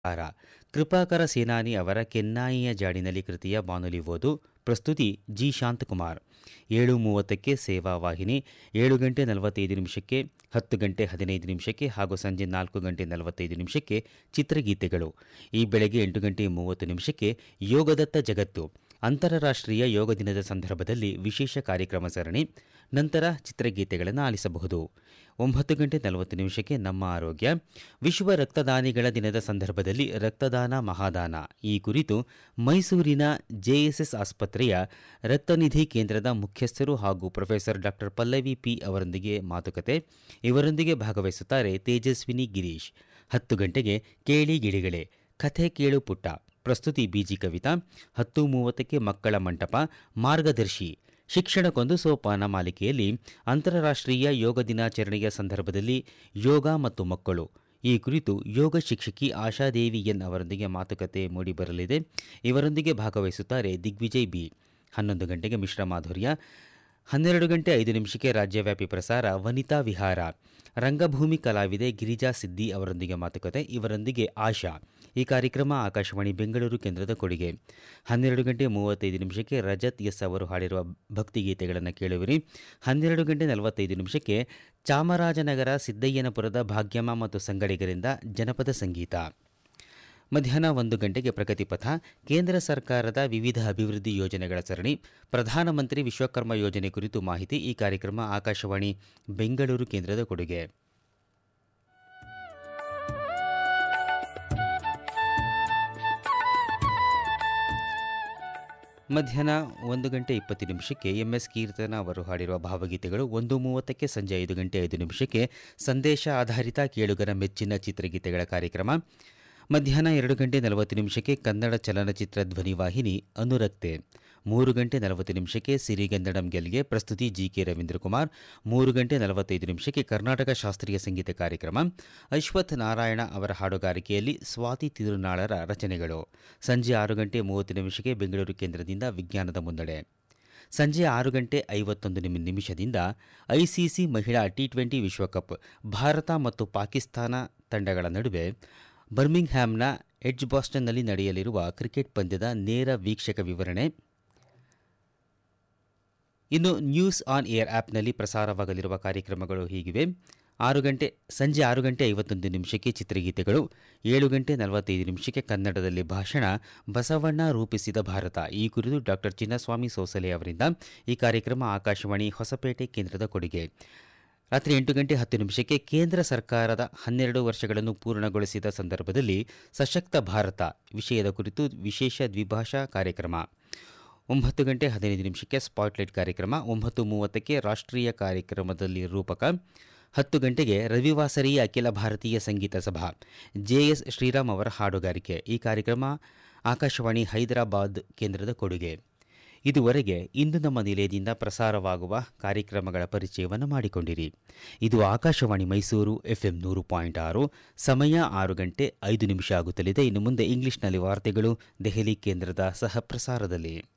ಆರ ಕೃಪಾಕರ ಸೇನಾನಿ ಅವರ ಕೆನ್ನಾಯಿಯ ಜಾಡಿನಲ್ಲಿ ಕೃತಿಯ ಬಾನುಲಿ ಓದು ಪ್ರಸ್ತುತಿ ಜಿ ಶಾಂತಕುಮಾರ್ ಏಳು ಮೂವತ್ತಕ್ಕೆ ಸೇವಾ ವಾಹಿನಿ ಏಳು ಗಂಟೆ ನಲವತ್ತೈದು ನಿಮಿಷಕ್ಕೆ ಹತ್ತು ಗಂಟೆ ಹದಿನೈದು ನಿಮಿಷಕ್ಕೆ ಹಾಗೂ ಸಂಜೆ ನಾಲ್ಕು ಗಂಟೆ ನಲವತ್ತೈದು ನಿಮಿಷಕ್ಕೆ ಚಿತ್ರಗೀತೆಗಳು ಈ ಬೆಳಗ್ಗೆ ಎಂಟು ಗಂಟೆ ಮೂವತ್ತು ನಿಮಿಷಕ್ಕೆ ಯೋಗದತ್ತ ಜಗತ್ತು ಅಂತಾರಾಷ್ಟ್ರೀಯ ಯೋಗ ದಿನದ ಸಂದರ್ಭದಲ್ಲಿ ವಿಶೇಷ ಕಾರ್ಯಕ್ರಮ ಸರಣಿ ನಂತರ ಚಿತ್ರಗೀತೆಗಳನ್ನು ಆಲಿಸಬಹುದು ಒಂಬತ್ತು ಗಂಟೆ ನಲವತ್ತು ನಿಮಿಷಕ್ಕೆ ನಮ್ಮ ಆರೋಗ್ಯ ವಿಶ್ವ ರಕ್ತದಾನಿಗಳ ದಿನದ ಸಂದರ್ಭದಲ್ಲಿ ರಕ್ತದಾನ ಮಹಾದಾನ ಈ ಕುರಿತು ಮೈಸೂರಿನ ಜೆಎಸ್ಎಸ್ ಆಸ್ಪತ್ರೆಯ ರಕ್ತನಿಧಿ ಕೇಂದ್ರದ ಮುಖ್ಯಸ್ಥರು ಹಾಗೂ ಪ್ರೊಫೆಸರ್ ಡಾಕ್ಟರ್ ಪಲ್ಲವಿ ಪಿ ಅವರೊಂದಿಗೆ ಮಾತುಕತೆ ಇವರೊಂದಿಗೆ ಭಾಗವಹಿಸುತ್ತಾರೆ ತೇಜಸ್ವಿನಿ ಗಿರೀಶ್ ಹತ್ತು ಗಂಟೆಗೆ ಕೇಳಿ ಗಿಳಿಗಳೇ ಕಥೆ ಕೇಳು ಪುಟ್ಟ ಪ್ರಸ್ತುತಿ ಬಿಜಿ ಕವಿತಾ ಹತ್ತು ಮೂವತ್ತಕ್ಕೆ ಮಕ್ಕಳ ಮಂಟಪ ಮಾರ್ಗದರ್ಶಿ ಶಿಕ್ಷಣಕ್ಕೊಂದು ಸೋಪಾನ ಮಾಲಿಕೆಯಲ್ಲಿ ಅಂತಾರಾಷ್ಟ್ರೀಯ ಯೋಗ ದಿನಾಚರಣೆಯ ಸಂದರ್ಭದಲ್ಲಿ ಯೋಗ ಮತ್ತು ಮಕ್ಕಳು ಈ ಕುರಿತು ಯೋಗ ಶಿಕ್ಷಕಿ ಆಶಾದೇವಿ ಎನ್ ಅವರೊಂದಿಗೆ ಮಾತುಕತೆ ಮೂಡಿಬರಲಿದೆ ಇವರೊಂದಿಗೆ ಭಾಗವಹಿಸುತ್ತಾರೆ ದಿಗ್ವಿಜಯ್ ಬಿ ಹನ್ನೊಂದು ಗಂಟೆಗೆ ಮಿಶ್ರ ಮಾಧುರ್ಯ ಹನ್ನೆರಡು ಗಂಟೆ ಐದು ನಿಮಿಷಕ್ಕೆ ರಾಜ್ಯವ್ಯಾಪಿ ಪ್ರಸಾರ ವನಿತಾ ವಿಹಾರ ರಂಗಭೂಮಿ ಕಲಾವಿದೆ ಗಿರಿಜಾ ಸಿದ್ದಿ ಅವರೊಂದಿಗೆ ಮಾತುಕತೆ ಇವರೊಂದಿಗೆ ಆಶಾ ಈ ಕಾರ್ಯಕ್ರಮ ಆಕಾಶವಾಣಿ ಬೆಂಗಳೂರು ಕೇಂದ್ರದ ಕೊಡುಗೆ ಹನ್ನೆರಡು ಗಂಟೆ ಮೂವತ್ತೈದು ನಿಮಿಷಕ್ಕೆ ರಜತ್ ಎಸ್ ಅವರು ಹಾಡಿರುವ ಭಕ್ತಿಗೀತೆಗಳನ್ನು ಕೇಳುವಿರಿ ಹನ್ನೆರಡು ಗಂಟೆ ನಲವತ್ತೈದು ನಿಮಿಷಕ್ಕೆ ಚಾಮರಾಜನಗರ ಸಿದ್ದಯ್ಯನಪುರದ ಭಾಗ್ಯಮ್ಮ ಮತ್ತು ಸಂಗಡಿಗರಿಂದ ಜನಪದ ಸಂಗೀತ ಮಧ್ಯಾಹ್ನ ಒಂದು ಗಂಟೆಗೆ ಪ್ರಗತಿಪಥ ಕೇಂದ್ರ ಸರ್ಕಾರದ ವಿವಿಧ ಅಭಿವೃದ್ಧಿ ಯೋಜನೆಗಳ ಸರಣಿ ಪ್ರಧಾನಮಂತ್ರಿ ವಿಶ್ವಕರ್ಮ ಯೋಜನೆ ಕುರಿತು ಮಾಹಿತಿ ಈ ಕಾರ್ಯಕ್ರಮ ಆಕಾಶವಾಣಿ ಬೆಂಗಳೂರು ಕೇಂದ್ರದ ಕೊಡುಗೆ ಮಧ್ಯಾಹ್ನ ಒಂದು ಗಂಟೆ ಇಪ್ಪತ್ತು ನಿಮಿಷಕ್ಕೆ ಎಂ ಎಸ್ ಕೀರ್ತನ ಅವರು ಹಾಡಿರುವ ಭಾವಗೀತೆಗಳು ಒಂದು ಮೂವತ್ತಕ್ಕೆ ಸಂಜೆ ಐದು ಗಂಟೆ ಐದು ನಿಮಿಷಕ್ಕೆ ಸಂದೇಶ ಆಧಾರಿತ ಕೇಳುಗರ ಮೆಚ್ಚಿನ ಚಿತ್ರಗೀತೆಗಳ ಕಾರ್ಯಕ್ರಮ ಮಧ್ಯಾಹ್ನ ಎರಡು ಗಂಟೆ ನಲವತ್ತು ನಿಮಿಷಕ್ಕೆ ಕನ್ನಡ ಚಲನಚಿತ್ರ ಧ್ವನಿವಾಹಿನಿ ಅನುರಕ್ತೆ ಮೂರು ಗಂಟೆ ನಲವತ್ತು ನಿಮಿಷಕ್ಕೆ ಸಿರಿಗನ್ನಡಂ ಗೆಲ್ಗೆ ಪ್ರಸ್ತುತಿ ಜಿ ಕೆ ರವೀಂದ್ರಕುಮಾರ್ ಮೂರು ಗಂಟೆ ನಲವತ್ತೈದು ನಿಮಿಷಕ್ಕೆ ಕರ್ನಾಟಕ ಶಾಸ್ತ್ರೀಯ ಸಂಗೀತ ಕಾರ್ಯಕ್ರಮ ಅಶ್ವಥ್ ನಾರಾಯಣ ಅವರ ಹಾಡುಗಾರಿಕೆಯಲ್ಲಿ ಸ್ವಾತಿ ತಿರುನಾಳರ ರಚನೆಗಳು ಸಂಜೆ ಆರು ಗಂಟೆ ಮೂವತ್ತು ನಿಮಿಷಕ್ಕೆ ಬೆಂಗಳೂರು ಕೇಂದ್ರದಿಂದ ವಿಜ್ಞಾನದ ಮುನ್ನಡೆ ಸಂಜೆ ಆರು ಗಂಟೆ ಐವತ್ತೊಂದು ನಿಮಿ ನಿಮಿಷದಿಂದ ಐಸಿಸಿ ಮಹಿಳಾ ಟಿ ಟ್ವೆಂಟಿ ವಿಶ್ವಕಪ್ ಭಾರತ ಮತ್ತು ಪಾಕಿಸ್ತಾನ ತಂಡಗಳ ನಡುವೆ ಬರ್ಮಿಂಗ್ ಹ್ಯಾಮ್ನ ಎಡ್ಜ್ ಬಾಸ್ಟನ್ನಲ್ಲಿ ನಡೆಯಲಿರುವ ಕ್ರಿಕೆಟ್ ಪಂದ್ಯದ ನೇರ ವೀಕ್ಷಕ ವಿವರಣೆ ಇನ್ನು ನ್ಯೂಸ್ ಆನ್ ಏರ್ ಆ್ಯಪ್ನಲ್ಲಿ ಪ್ರಸಾರವಾಗಲಿರುವ ಕಾರ್ಯಕ್ರಮಗಳು ಹೀಗಿವೆ ಆರು ಗಂಟೆ ಸಂಜೆ ಆರು ಗಂಟೆ ಐವತ್ತೊಂದು ನಿಮಿಷಕ್ಕೆ ಚಿತ್ರಗೀತೆಗಳು ಏಳು ಗಂಟೆ ನಲವತ್ತೈದು ನಿಮಿಷಕ್ಕೆ ಕನ್ನಡದಲ್ಲಿ ಭಾಷಣ ಬಸವಣ್ಣ ರೂಪಿಸಿದ ಭಾರತ ಈ ಕುರಿತು ಡಾಕ್ಟರ್ ಚಿನ್ನಸ್ವಾಮಿ ಸೋಸಲೆ ಅವರಿಂದ ಈ ಕಾರ್ಯಕ್ರಮ ಆಕಾಶವಾಣಿ ಹೊಸಪೇಟೆ ಕೇಂದ್ರದ ಕೊಡುಗೆ ರಾತ್ರಿ ಎಂಟು ಗಂಟೆ ಹತ್ತು ನಿಮಿಷಕ್ಕೆ ಕೇಂದ್ರ ಸರ್ಕಾರದ ಹನ್ನೆರಡು ವರ್ಷಗಳನ್ನು ಪೂರ್ಣಗೊಳಿಸಿದ ಸಂದರ್ಭದಲ್ಲಿ ಸಶಕ್ತ ಭಾರತ ವಿಷಯದ ಕುರಿತು ವಿಶೇಷ ದ್ವಿಭಾಷಾ ಕಾರ್ಯಕ್ರಮ ಒಂಬತ್ತು ಗಂಟೆ ಹದಿನೈದು ನಿಮಿಷಕ್ಕೆ ಸ್ಪಾಟ್ಲೈಟ್ ಕಾರ್ಯಕ್ರಮ ಒಂಬತ್ತು ಮೂವತ್ತಕ್ಕೆ ರಾಷ್ಟ್ರೀಯ ಕಾರ್ಯಕ್ರಮದಲ್ಲಿ ರೂಪಕ ಹತ್ತು ಗಂಟೆಗೆ ರವಿವಾಸರಿ ಅಖಿಲ ಭಾರತೀಯ ಸಂಗೀತ ಸಭಾ ಜೆಎಸ್ ಶ್ರೀರಾಮ್ ಅವರ ಹಾಡುಗಾರಿಕೆ ಈ ಕಾರ್ಯಕ್ರಮ ಆಕಾಶವಾಣಿ ಹೈದರಾಬಾದ್ ಕೇಂದ್ರದ ಕೊಡುಗೆ ಇದುವರೆಗೆ ಇಂದು ನಮ್ಮ ನಿಲಯದಿಂದ ಪ್ರಸಾರವಾಗುವ ಕಾರ್ಯಕ್ರಮಗಳ ಪರಿಚಯವನ್ನು ಮಾಡಿಕೊಂಡಿರಿ ಇದು ಆಕಾಶವಾಣಿ ಮೈಸೂರು ಎಫ್ಎಂ ನೂರು ಪಾಯಿಂಟ್ ಆರು ಸಮಯ ಆರು ಗಂಟೆ ಐದು ನಿಮಿಷ ಆಗುತ್ತಲಿದೆ ಇನ್ನು ಮುಂದೆ ಇಂಗ್ಲಿಷ್ನಲ್ಲಿ ವಾರ್ತೆಗಳು ದೆಹಲಿ ಕೇಂದ್ರದ ಸಹ ಪ್ರಸಾರದಲ್ಲಿ